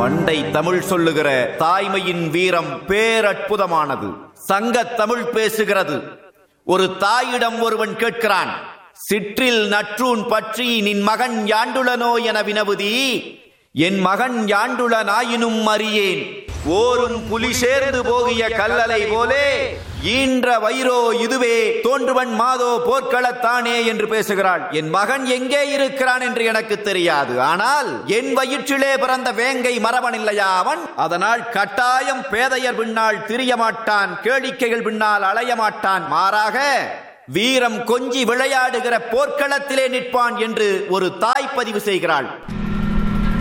பண்டை தமிழ் சொல்லுகிற தாய்மையின் வீரம் பேரற்புதமானது சங்க தமிழ் பேசுகிறது ஒரு தாயிடம் ஒருவன் கேட்கிறான் சிற்றில் நற்றூன் பற்றி நின் மகன் யாண்டுளனோ என வினவுதி என் மகன் யாண்டுளனாயினும் அறியேன் ஓரும் புலி சேர்ந்து போகிய கல்லலை போலே ஈன்ற வயிறோ இதுவே தோன்றுவன் மாதோ போர்க்களத்தானே என்று பேசுகிறாள் என் மகன் எங்கே இருக்கிறான் என்று எனக்கு தெரியாது ஆனால் என் வயிற்றிலே பிறந்த வேங்கை மரபன் இல்லையா அவன் அதனால் கட்டாயம் பேதையர் பின்னால் திரிய மாட்டான் கேளிக்கைகள் பின்னால் அலைய மாட்டான் மாறாக வீரம் கொஞ்சி விளையாடுகிற போர்க்களத்திலே நிற்பான் என்று ஒரு தாய் பதிவு செய்கிறாள்